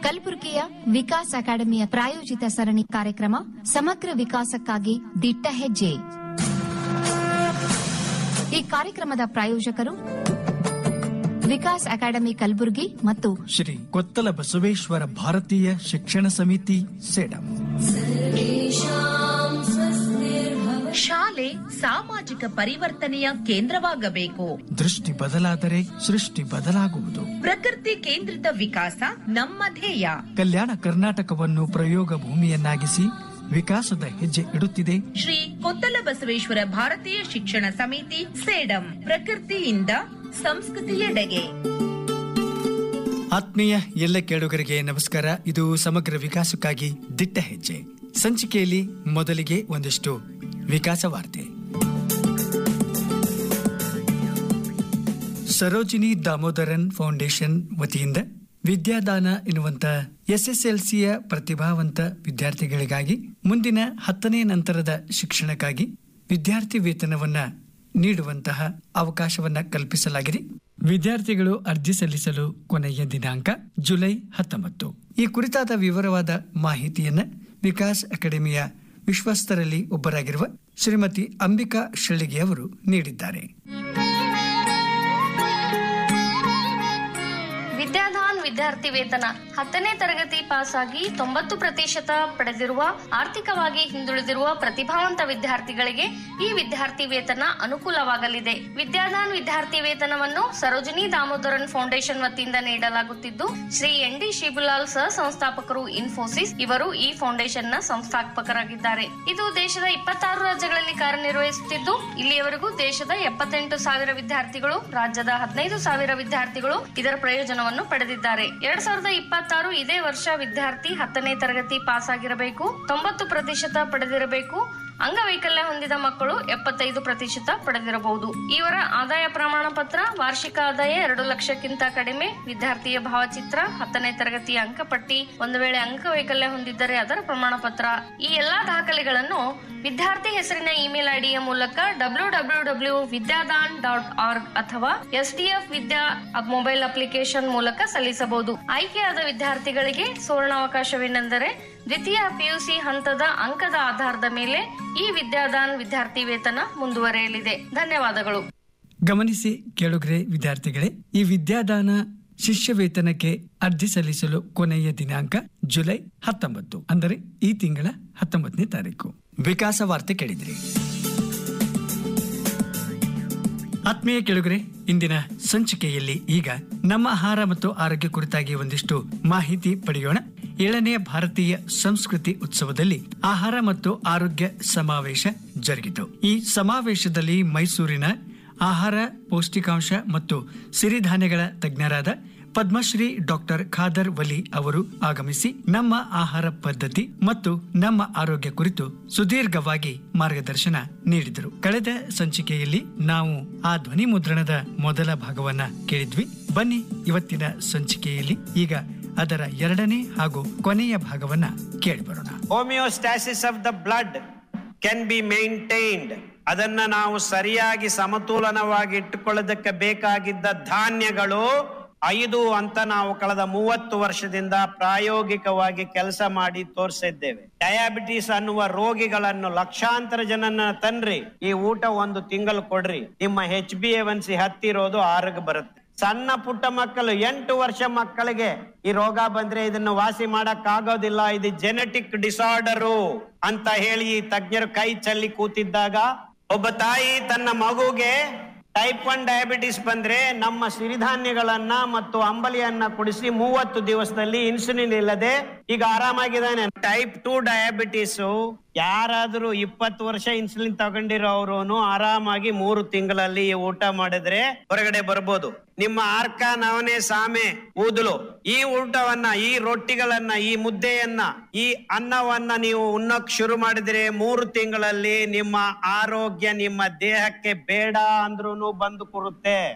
ಕಲಬುರಗಿಯ ವಿಕಾಸ್ ಅಕಾಡೆಮಿಯ ಪ್ರಾಯೋಜಿತ ಸರಣಿ ಕಾರ್ಯಕ್ರಮ ಸಮಗ್ರ ವಿಕಾಸಕ್ಕಾಗಿ ದಿಟ್ಟ ಹೆಜ್ಜೆ ಈ ಕಾರ್ಯಕ್ರಮದ ಪ್ರಾಯೋಜಕರು ವಿಕಾಸ್ ಅಕಾಡೆಮಿ ಕಲಬುರಗಿ ಮತ್ತು ಶ್ರೀ ಕೊತ್ತಲ ಬಸವೇಶ್ವರ ಭಾರತೀಯ ಶಿಕ್ಷಣ ಸಮಿತಿ ಸೇಡಂ ಶಾಲೆ ಸಾಮಾಜಿಕ ಪರಿವರ್ತನೆಯ ಕೇಂದ್ರವಾಗಬೇಕು ದೃಷ್ಟಿ ಬದಲಾದರೆ ಸೃಷ್ಟಿ ಬದಲಾಗುವುದು ಪ್ರಕೃತಿ ಕೇಂದ್ರಿತ ವಿಕಾಸ ನಮ್ಮ ಧ್ಯೇಯ ಕಲ್ಯಾಣ ಕರ್ನಾಟಕವನ್ನು ಪ್ರಯೋಗ ಭೂಮಿಯನ್ನಾಗಿಸಿ ವಿಕಾಸದ ಹೆಜ್ಜೆ ಇಡುತ್ತಿದೆ ಶ್ರೀ ಕೊತ್ತಲ ಬಸವೇಶ್ವರ ಭಾರತೀಯ ಶಿಕ್ಷಣ ಸಮಿತಿ ಸೇಡಂ ಪ್ರಕೃತಿಯಿಂದ ಸಂಸ್ಕೃತಿಯೆಡೆಗೆ ಆತ್ಮೀಯ ಎಲ್ಲ ಕೇಳುಗರಿಗೆ ನಮಸ್ಕಾರ ಇದು ಸಮಗ್ರ ವಿಕಾಸಕ್ಕಾಗಿ ದಿಟ್ಟ ಹೆಜ್ಜೆ ಸಂಚಿಕೆಯಲ್ಲಿ ಮೊದಲಿಗೆ ಒಂದಿಷ್ಟು ವಿಕಾಸ ವಾರ್ತೆ ಸರೋಜಿನಿ ದಾಮೋದರನ್ ಫೌಂಡೇಶನ್ ವತಿಯಿಂದ ವಿದ್ಯಾದಾನ ಎನ್ನುವಂತ ಎಸ್ಎಸ್ಎಲ್ಸಿಯ ಪ್ರತಿಭಾವಂತ ವಿದ್ಯಾರ್ಥಿಗಳಿಗಾಗಿ ಮುಂದಿನ ಹತ್ತನೇ ನಂತರದ ಶಿಕ್ಷಣಕ್ಕಾಗಿ ವಿದ್ಯಾರ್ಥಿ ವೇತನವನ್ನ ನೀಡುವಂತಹ ಅವಕಾಶವನ್ನ ಕಲ್ಪಿಸಲಾಗಿದೆ ವಿದ್ಯಾರ್ಥಿಗಳು ಅರ್ಜಿ ಸಲ್ಲಿಸಲು ಕೊನೆಯ ದಿನಾಂಕ ಜುಲೈ ಹತ್ತೊಂಬತ್ತು ಈ ಕುರಿತಾದ ವಿವರವಾದ ಮಾಹಿತಿಯನ್ನ ವಿಕಾಸ್ ಅಕಾಡೆಮಿಯ ವಿಶ್ವಸ್ತರಲ್ಲಿ ಒಬ್ಬರಾಗಿರುವ ಶ್ರೀಮತಿ ಅಂಬಿಕಾ ಶೆಳ್ಳಿಗೆ ಅವರು ನೀಡಿದ್ದಾರೆ ವಿದ್ಯಾಧಾನ್ ವಿದ್ಯಾರ್ಥಿ ವೇತನ ಹತ್ತನೇ ತರಗತಿ ಪಾಸ್ ಆಗಿ ತೊಂಬತ್ತು ಪ್ರತಿಶತ ಪಡೆದಿರುವ ಆರ್ಥಿಕವಾಗಿ ಹಿಂದುಳಿದಿರುವ ಪ್ರತಿಭಾವಂತ ವಿದ್ಯಾರ್ಥಿಗಳಿಗೆ ಈ ವಿದ್ಯಾರ್ಥಿ ವೇತನ ಅನುಕೂಲವಾಗಲಿದೆ ವಿದ್ಯಾಧಾನ್ ವಿದ್ಯಾರ್ಥಿ ವೇತನವನ್ನು ಸರೋಜಿನಿ ದಾಮೋದರನ್ ಫೌಂಡೇಶನ್ ವತಿಯಿಂದ ನೀಡಲಾಗುತ್ತಿದ್ದು ಶ್ರೀ ಎನ್ ಡಿ ಶಿಬುಲಾಲ್ ಸಹ ಸಂಸ್ಥಾಪಕರು ಇನ್ಫೋಸಿಸ್ ಇವರು ಈ ಫೌಂಡೇಶನ್ ನ ಸಂಸ್ಥಾಪಕರಾಗಿದ್ದಾರೆ ಇದು ದೇಶದ ಇಪ್ಪತ್ತಾರು ರಾಜ್ಯಗಳಲ್ಲಿ ಕಾರ್ಯನಿರ್ವಹಿಸುತ್ತಿದ್ದು ಇಲ್ಲಿಯವರೆಗೂ ದೇಶದ ಎಪ್ಪತ್ತೆಂಟು ಸಾವಿರ ವಿದ್ಯಾರ್ಥಿಗಳು ರಾಜ್ಯದ ಹದಿನೈದು ಸಾವಿರ ವಿದ್ಯಾರ್ಥಿಗಳು ಇದರ ಪ್ರಯೋಜನವನ್ನು ಪಡೆದಿದ್ದಾರೆ ಎರಡ್ ಸಾವಿರದ ಇಪ್ಪತ್ತಾರು ಇದೇ ವರ್ಷ ವಿದ್ಯಾರ್ಥಿ ಹತ್ತನೇ ತರಗತಿ ಪಾಸ್ ಆಗಿರಬೇಕು ತೊಂಬತ್ತು ಪ್ರತಿಶತ ಪಡೆದಿರಬೇಕು ಅಂಗವೈಕಲ್ಯ ಹೊಂದಿದ ಮಕ್ಕಳು ಎಪ್ಪತ್ತೈದು ಪ್ರತಿಶತ ಪಡೆದಿರಬಹುದು ಇವರ ಆದಾಯ ಪ್ರಮಾಣ ಪತ್ರ ವಾರ್ಷಿಕ ಆದಾಯ ಎರಡು ಲಕ್ಷಕ್ಕಿಂತ ಕಡಿಮೆ ವಿದ್ಯಾರ್ಥಿಯ ಭಾವಚಿತ್ರ ಹತ್ತನೇ ತರಗತಿಯ ಅಂಕಪಟ್ಟಿ ಒಂದು ವೇಳೆ ಅಂಗವೈಕಲ್ಯ ಹೊಂದಿದ್ದರೆ ಅದರ ಪ್ರಮಾಣ ಪತ್ರ ಈ ಎಲ್ಲಾ ದಾಖಲೆಗಳನ್ನು ವಿದ್ಯಾರ್ಥಿ ಹೆಸರಿನ ಇಮೇಲ್ ಐಡಿಯ ಮೂಲಕ W W W Vidyadhan dot org ಅಥವಾ ಎಸ್ಡಿಎಫ್ ವಿದ್ಯಾ ಮೊಬೈಲ್ ಅಪ್ಲಿಕೇಶನ್ ಮೂಲಕ ಸಲ್ಲಿಸಬಹುದು ಆಯ್ಕೆಯಾದ ವಿದ್ಯಾರ್ಥಿಗಳಿಗೆ ಸುವರ್ಣಾವಕಾಶವೇನೆಂದರೆ ದ್ವಿತೀಯ ಪಿಯುಸಿ ಹಂತದ ಅಂಕದ ಆಧಾರದ ಮೇಲೆ ಈ ವಿದ್ಯಾದಾನ್ ವಿದ್ಯಾರ್ಥಿ ವೇತನ ಮುಂದುವರೆಯಲಿದೆ ಧನ್ಯವಾದಗಳು ಗಮನಿಸಿ ಕೇಳುಗರೆ ವಿದ್ಯಾರ್ಥಿಗಳೇ ಈ ವಿದ್ಯಾದಾನ ಶಿಷ್ಯ ವೇತನಕ್ಕೆ ಅರ್ಜಿ ಸಲ್ಲಿಸಲು ಕೊನೆಯ ದಿನಾಂಕ ಜುಲೈ ಹತ್ತೊಂಬತ್ತು ಅಂದರೆ ಈ ತಿಂಗಳ ಹತ್ತೊಂಬತ್ತನೇ ತಾರೀಕು ವಿಕಾಸ ವಾರ್ತೆ ಕೇಳಿದ್ರಿ ಆತ್ಮೀಯ ಕೇಳುಗರೆ ಇಂದಿನ ಸಂಚಿಕೆಯಲ್ಲಿ ಈಗ ನಮ್ಮ ಆಹಾರ ಮತ್ತು ಆರೋಗ್ಯ ಕುರಿತಾಗಿ ಒಂದಿಷ್ಟು ಮಾಹಿತಿ ಪಡೆಯೋಣ ಏಳನೇ ಭಾರತೀಯ ಸಂಸ್ಕೃತಿ ಉತ್ಸವದಲ್ಲಿ ಆಹಾರ ಮತ್ತು ಆರೋಗ್ಯ ಸಮಾವೇಶ ಜರುಗಿತು ಈ ಸಮಾವೇಶದಲ್ಲಿ ಮೈಸೂರಿನ ಆಹಾರ ಪೌಷ್ಟಿಕಾಂಶ ಮತ್ತು ಸಿರಿಧಾನ್ಯಗಳ ತಜ್ಞರಾದ ಪದ್ಮಶ್ರೀ ಡಾಕ್ಟರ್ ಖಾದರ್ ವಲಿ ಅವರು ಆಗಮಿಸಿ ನಮ್ಮ ಆಹಾರ ಪದ್ಧತಿ ಮತ್ತು ನಮ್ಮ ಆರೋಗ್ಯ ಕುರಿತು ಸುದೀರ್ಘವಾಗಿ ಮಾರ್ಗದರ್ಶನ ನೀಡಿದರು ಕಳೆದ ಸಂಚಿಕೆಯಲ್ಲಿ ನಾವು ಆ ಧ್ವನಿ ಮುದ್ರಣದ ಮೊದಲ ಭಾಗವನ್ನ ಕೇಳಿದ್ವಿ ಬನ್ನಿ ಇವತ್ತಿನ ಸಂಚಿಕೆಯಲ್ಲಿ ಈಗ ಅದರ ಎರಡನೇ ಹಾಗೂ ಕೊನೆಯ ಭಾಗವನ್ನ ಕೇಳಿಬರೋಣ homeostasis of the blood can be maintained ಅದನ್ನ ನಾವು ಸರಿಯಾಗಿ ಸಮತೋಲನವಾಗಿ ಇಟ್ಟುಕೊಳ್ಳೋದಕ್ಕೆ ಬೇಕಾಗಿದ್ದ ಧಾನ್ಯಗಳು ಐದು ಅಂತ ನಾವು ಕಳೆದ ಮೂವತ್ತು ವರ್ಷದಿಂದ ಪ್ರಾಯೋಗಿಕವಾಗಿ ಕೆಲಸ ಮಾಡಿ ತೋರಿಸಿದ್ದೇವೆ ಡಯಾಬಿಟಿಸ್ ಅನ್ನುವ ರೋಗಿಗಳನ್ನು ಲಕ್ಷಾಂತರ ಜನನ ತನ್ರಿ ಈ ಊಟ ಒಂದು ತಿಂಗಳು ಕೊಡ್ರಿ ನಿಮ್ಮ ಹೆಚ್ ಬಿ ಎನ್ ಸಿ ಹತ್ತಿರೋದು ಆರೋಗ್ಯ ಬರುತ್ತೆ ಸಣ್ಣ ಪುಟ್ಟ ಮಕ್ಕಳು ಎಂಟು ವರ್ಷ ಮಕ್ಕಳಿಗೆ ಈ ರೋಗ ಬಂದ್ರೆ ಇದನ್ನು ವಾಸಿ ಮಾಡಕ್ ಆಗೋದಿಲ್ಲ ಇದು ಜೆನೆಟಿಕ್ ಡಿಸಾರ್ಡರು ಅಂತ ಹೇಳಿ ಈ ತಜ್ಞರು ಕೈ ಚಲ್ಲಿ ಕೂತಿದ್ದಾಗ ಒಬ್ಬ ತಾಯಿ ತನ್ನ ಮಗುಗೆ ಟೈಪ್ ಒನ್ ಡಯಾಬಿಟಿಸ್ ಬಂದ್ರೆ ನಮ್ಮ ಸಿರಿಧಾನ್ಯಗಳನ್ನ ಮತ್ತು ಅಂಬಲಿಯನ್ನ ಕುಡಿಸಿ ಮೂವತ್ತು ದಿವಸದಲ್ಲಿ ಇನ್ಸುಲಿನ್ ಇಲ್ಲದೆ ಈಗ ಆರಾಮಾಗಿದ್ದಾನೆ ಟೈಪ್ ಟೂ ಡಯಾಬಿಟಿಸ್ ಯಾರಾದ್ರೂ ಇಪ್ಪತ್ತು ವರ್ಷ ಇನ್ಸುಲಿನ್ ತಗೊಂಡಿರೋರು ಆರಾಮಾಗಿ ಮೂರು ತಿಂಗಳಲ್ಲಿ ಈ ಊಟ ಮಾಡಿದ್ರೆ ಹೊರಗಡೆ ಬರ್ಬೋದು ನಿಮ್ಮ ಆರ್ಕ ನವನೆ ಸಾಮೆ ಊದಲು ಈ ಊಟವನ್ನ ಈ ರೊಟ್ಟಿಗಳನ್ನ ಈ ಮುದ್ದೆಯನ್ನ ಈ ಅನ್ನವನ್ನ ನೀವು ಉಣ್ಣಕ್ ಶುರು ಮಾಡಿದ್ರೆ ಮೂರು ತಿಂಗಳಲ್ಲಿ ನಿಮ್ಮ ಆರೋಗ್ಯ ನಿಮ್ಮ ದೇಹಕ್ಕೆ ಬೇಡ ಅಂದ್ರೂ ಬಂದು ಕೊಡುತ್ತೆ